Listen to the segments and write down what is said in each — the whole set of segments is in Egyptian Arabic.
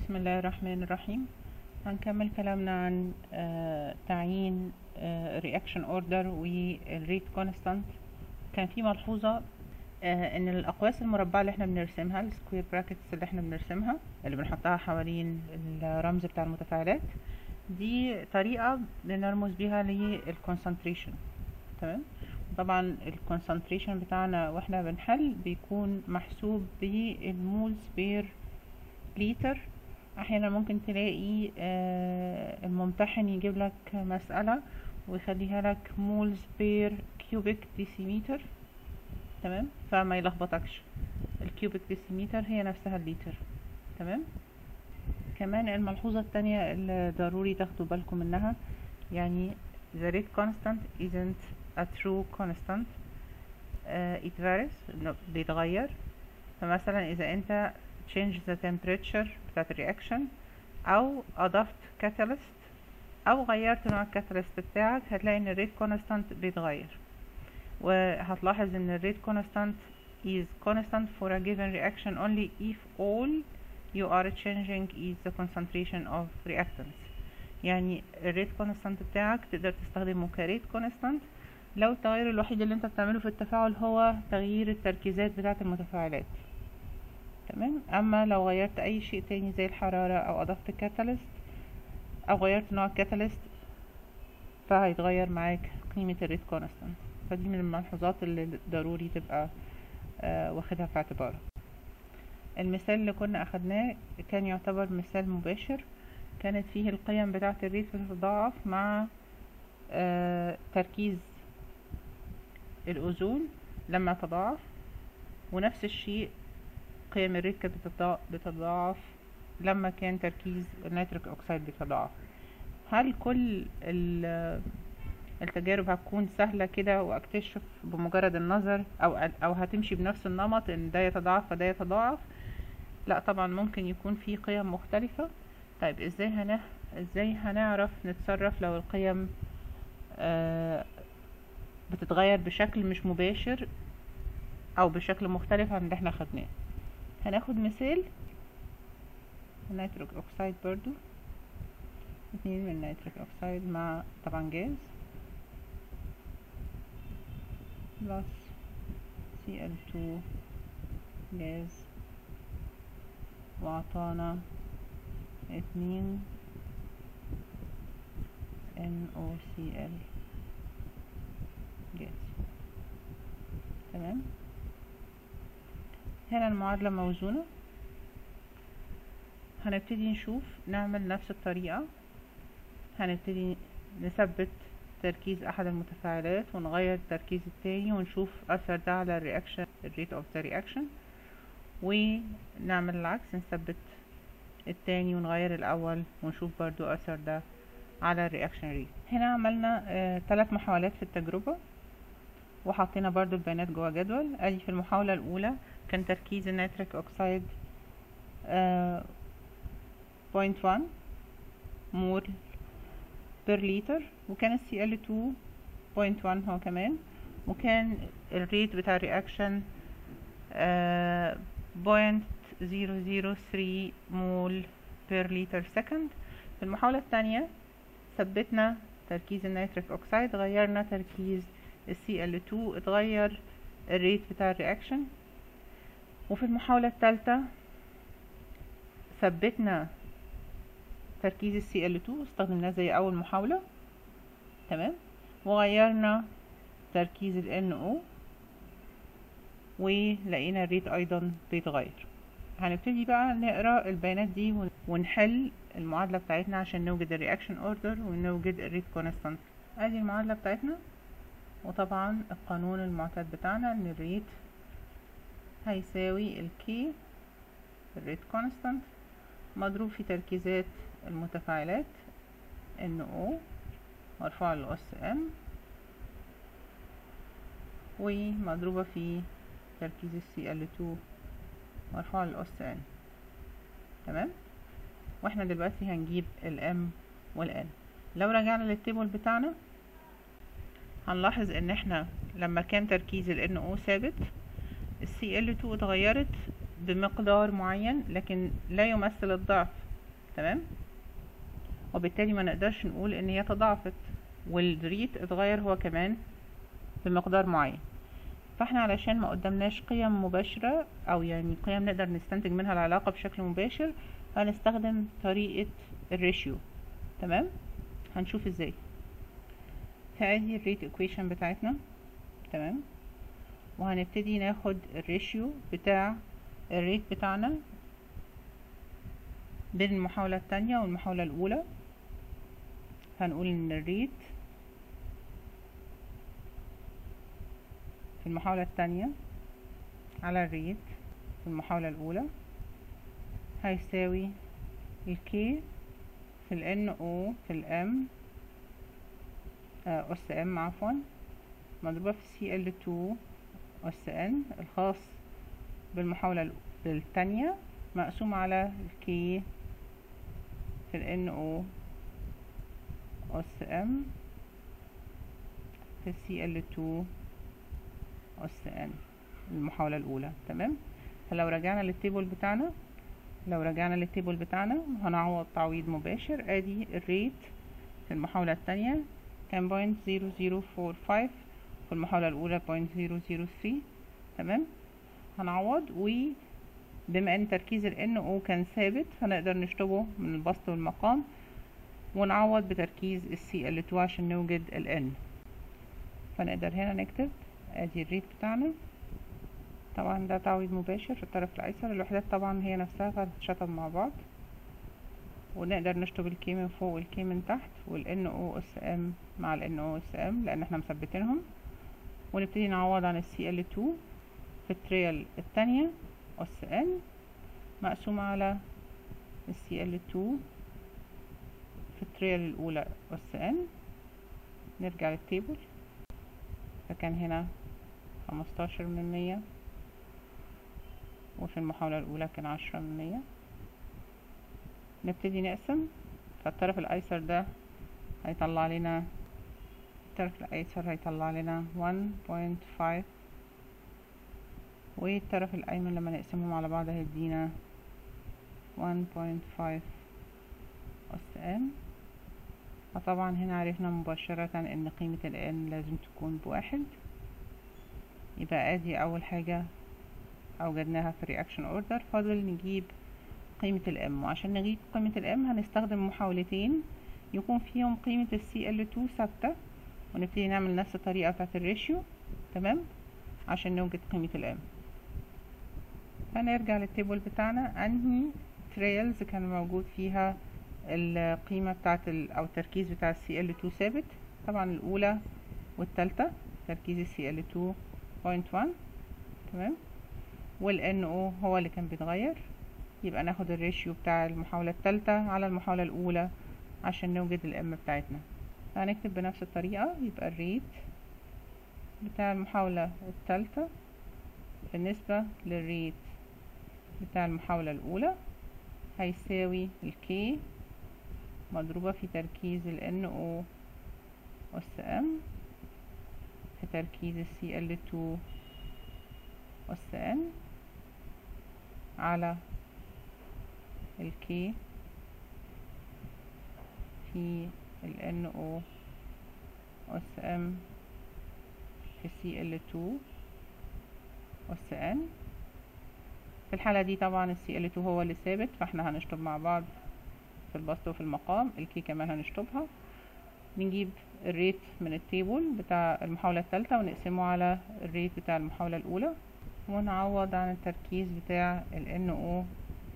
بسم الله الرحمن الرحيم هنكمل كلامنا عن آه، تعيين رياكشن اوردر والريت كونستانت كان في ملحوظة آه، ان الاقواس المربعة اللي احنا بنرسمها السكوير براكتس اللي احنا بنرسمها اللي بنحطها حوالين الرمز بتاع المتفاعلات دي طريقة بنرمز بيها للكونسنتريشن تمام طبعا الكونسنتريشن بتاعنا واحنا بنحل بيكون محسوب بالمولز بير لتر احيانا ممكن تلاقي آه، الممتحن يجيب لك مسألة ويخليها لك مولز بير كيوبيك ديسيمتر تمام فما يلخبطكش الكيوبيك ديسيمتر هي نفسها الليتر تمام كمان الملحوظة التانية اللي ضروري تاخدوا بالكم منها يعني the rate constant isn't a true constant uh, it varies إنه بيتغير فمثلا إذا أنت change the temperature بتاعت الرياكشن أو أضفت catalyst أو غيرت نوع الكاتاليست بتاعك هتلاقي إن الريت constant بيتغير وهتلاحظ إن الريت constant is constant for a given reaction only if all you are changing is the concentration of reactants يعني الريت كونستانت بتاعك تقدر تستخدمه كريت كونستانت لو التغير الوحيد اللي انت بتعمله في التفاعل هو تغيير التركيزات بتاعة المتفاعلات تمام اما لو غيرت اي شيء تاني زي الحرارة او اضفت كاتاليست او غيرت نوع الكاتاليست فهيتغير معاك قيمة الريت كونستانت فدي من الملحوظات اللي ضروري تبقى آه واخدها في اعتبارك المثال اللي كنا اخدناه كان يعتبر مثال مباشر كانت فيه القيم بتاعة الريت بتتضاعف مع آه تركيز الأوزون لما تضاعف ونفس الشيء قيم الريت كانت بتتضاعف لما كان تركيز النيتريك أكسيد بيتضاعف هل كل التجارب هتكون سهلة كده واكتشف بمجرد النظر أو أو هتمشي بنفس النمط إن ده يتضاعف فده يتضاعف لا طبعا ممكن يكون في قيم مختلفة طيب ازاي هنح... ازاي هنعرف نتصرف لو القيم آه بتتغير بشكل مش مباشر او بشكل مختلف عن اللي احنا خدناه هناخد مثال النيتريك اوكسيد برضو اتنين من النيتريك اوكسيد مع طبعا جاز بلس Cl2 جاز وعطانا اتنين NOCl جاز تمام هنا المعادلة موزونة هنبتدي نشوف نعمل نفس الطريقة هنبتدي نثبت تركيز احد المتفاعلات ونغير التركيز التاني ونشوف اثر ده على الرياكشن الريت اوف ذا رياكشن ونعمل العكس نثبت التاني ونغير الاول ونشوف برضو اثر ده على الرياكشن ريت هنا عملنا آه ثلاث محاولات في التجربة وحطينا برضو البيانات جوا جدول ادي في المحاولة الاولى كان تركيز النيتريك اوكسيد بوينت وان مول بير لتر وكان السي ال 2 بوينت وان هو كمان وكان الريت بتاع الرياكشن بوينت زيرو زيرو ثري مول بير لتر سكند في المحاولة الثانية ثبتنا تركيز النيتريك اوكسيد غيرنا تركيز السي ال 2 اتغير الريت بتاع الرياكشن وفي المحاولة الثالثة ثبتنا تركيز السي ال 2 استخدمناه زي اول محاولة تمام وغيرنا تركيز ال NO ولقينا الريت ايضا بيتغير هنبتدي بقى نقرا البيانات دي ونحل المعادله بتاعتنا عشان نوجد الرياكشن اوردر ونوجد الريت كونستانت ادي المعادله بتاعتنا وطبعا القانون المعتاد بتاعنا ان الريت هيساوي الكي الريت كونستانت مضروب في تركيزات المتفاعلات NO مرفوع للأس M ومضروبة في تركيز السي ال 2 مرفوع للأس N تمام واحنا دلوقتي هنجيب ال M وال N لو رجعنا للتيبل بتاعنا هنلاحظ ان احنا لما كان تركيز ال NO ثابت ال CL2 اتغيرت بمقدار معين لكن لا يمثل الضعف تمام وبالتالي ما نقدرش نقول ان هي تضاعفت والريت اتغير هو كمان بمقدار معين فاحنا علشان ما قدامناش قيم مباشرة او يعني قيم نقدر نستنتج منها العلاقة بشكل مباشر هنستخدم طريقة الريشيو تمام هنشوف ازاي فادي الريت ايكويشن بتاعتنا تمام وهنبتدي ناخد الريشيو بتاع الريت بتاعنا بين المحاولة التانية والمحاولة الأولى هنقول إن الريت في المحاولة التانية على الريت في المحاولة الأولى هيساوي الكي في ال NO في الام أس ام عفوا مضروبة في سي ال 2 أس ان الخاص بالمحاولة التانية مقسوم على الكي في ال NO أس ام في سي ال 2 أس ان المحاولة الأولى تمام فلو رجعنا للتيبل بتاعنا لو رجعنا للتيبل بتاعنا هنعوض تعويض مباشر ادي الريت في المحاولة التانية كان بوينت زيرو زيرو فور فايف في المحاولة الأولى بوينت زيرو زيرو ثري تمام هنعوض وبما ان تركيز ال NO كان ثابت فنقدر نشطبه من البسط والمقام ونعوض بتركيز ال CL2 عشان نوجد ال N فنقدر هنا نكتب ادي الريت بتاعنا طبعا ده تعويض مباشر في الطرف الايسر الوحدات طبعا هي نفسها هتتشطب مع بعض ونقدر نشطب الكي من فوق والكي من تحت والان او اس ام مع الان او اس ام لان احنا مثبتينهم ونبتدي نعوض عن السي ال 2 في التريال التانية اس ان مقسومة على السي ال 2 في التريال الاولى اس ان نرجع للتيبل فكان هنا خمستاشر من مية وفي المحاولة الأولى كان عشرة من مية نبتدي نقسم فالطرف الأيسر ده هيطلع لنا الطرف الأيسر هيطلع لنا 1.5 والطرف الأيمن لما نقسمهم على بعض هيدينا 1.5 أس ام فطبعا هنا عرفنا مباشرة ان قيمة ال n لازم تكون بواحد يبقى ادي اول حاجة اوجدناها في الرياكشن اوردر فاضل نجيب قيمة الام وعشان نجيب قيمة الام هنستخدم محاولتين يكون فيهم قيمة ال CL2 ثابتة ونبتدي نعمل نفس الطريقة بتاعت الريشيو تمام عشان نوجد قيمة الام هنرجع للتيبل بتاعنا انهي تريلز كان موجود فيها القيمة بتاعت ال او التركيز بتاع ال CL2 ثابت طبعا الاولى والتالتة تركيز ال CL2 0.1 تمام وال NO هو اللي كان بيتغير يبقى ناخد الريشيو بتاع المحاولة التالتة على المحاولة الأولى عشان نوجد الام بتاعتنا هنكتب بنفس الطريقة يبقى الريت بتاع المحاولة التالتة بالنسبة للريت بتاع المحاولة الأولى هيساوي الكي مضروبة في تركيز ال NO أس M في تركيز ال CL2 أس N على الكي في ال NO أس M في CL2 أس N في الحالة دي طبعا ال CL2 هو اللي ثابت فاحنا هنشطب مع بعض في البسط وفي المقام الكي كمان هنشطبها نجيب الريت من التيبل بتاع المحاولة الثالثة ونقسمه على الريت بتاع المحاولة الأولى ونعوض عن التركيز بتاع ال NO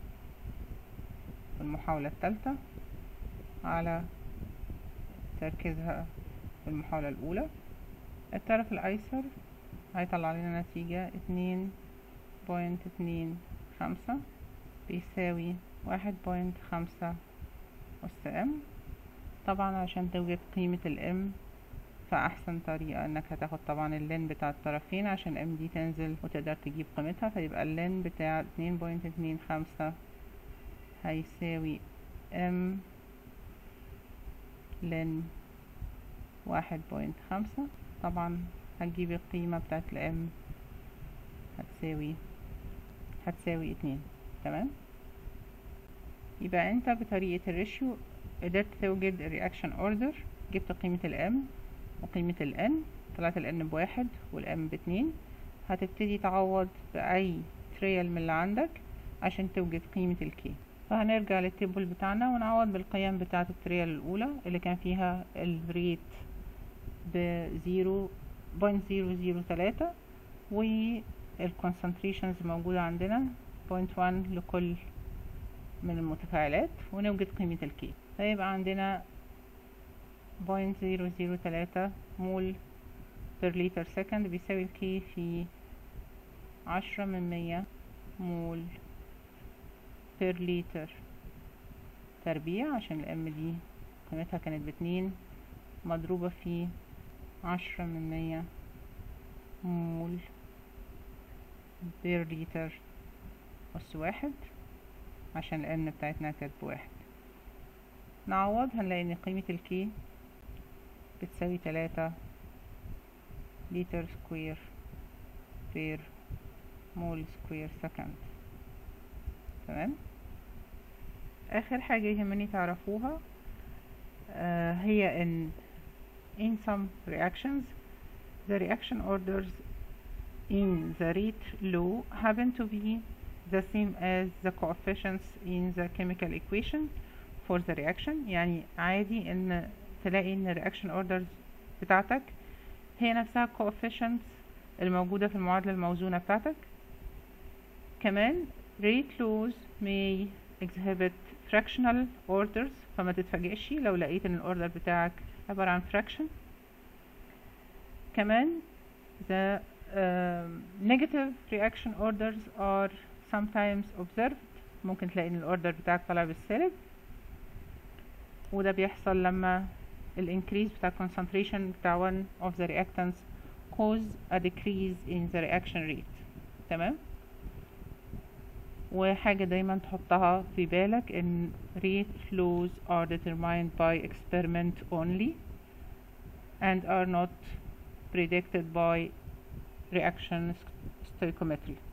في المحاولة الثالثة على تركيزها في المحاولة الأولى الطرف الأيسر هيطلع لنا نتيجة اتنين بوينت اتنين خمسة بيساوي واحد بوينت خمسة أس ام طبعا عشان توجد قيمة الام فأحسن طريقة انك هتاخد طبعا اللين بتاع الطرفين عشان ام دي تنزل وتقدر تجيب قيمتها فيبقى اللين بتاع اتنين بوينت اتنين خمسة هيساوي ام لين واحد بوينت خمسة طبعا هتجيب القيمة بتاعت الام هتساوي هتساوي اتنين تمام يبقى انت بطريقة الريشيو قدرت توجد الرياكشن اوردر جبت قيمة الام وقيمة الان طلعت الان بواحد والام باتنين هتبتدي تعوض بأي تريال من اللي عندك عشان توجد قيمة الكي فهنرجع للتيبل بتاعنا ونعوض بالقيم بتاعة التريال الأولى اللي كان فيها الريت بزيرو بوينت زيرو زيرو تلاتة والكونسنتريشنز موجودة عندنا بوينت وان لكل من المتفاعلات ونوجد قيمة الكي فيبقى عندنا بوينت زيرو زيرو تلاتة مول بير لتر سكند بيساوي الكي في عشرة من مية مول بير لتر تربيع عشان الام دي قيمتها كانت باتنين مضروبة في عشرة من مية مول بير لتر أس واحد عشان الان بتاعتنا كانت بواحد نعوض هنلاقي ان قيمة الكي بتساوي تلاتة لتر سكوير بير مول سكوير سكند تمام اخر حاجة يهمني تعرفوها آه هي ان in some reactions the reaction orders in the rate law happen to be the same as the coefficients in the chemical equation for the reaction يعني عادي ان تلاقي ان reaction orders بتاعتك هي نفسها coefficients الموجودة في المعادلة الموزونة بتاعتك كمان rate laws may exhibit fractional orders فما تتفاجئش لو لقيت ان الاوردر بتاعك عبارة عن fraction كمان the uh, negative reaction orders are sometimes observed ممكن تلاقي ان الاوردر بتاعك طالع بالسالب وده بيحصل لما الانكريز بتاع concentration بتاع one of the reactants cause a decrease in the reaction rate تمام وحاجة دايما تحطها في بالك ان rate flows are determined by experiment only and are not predicted by reaction stoichiometry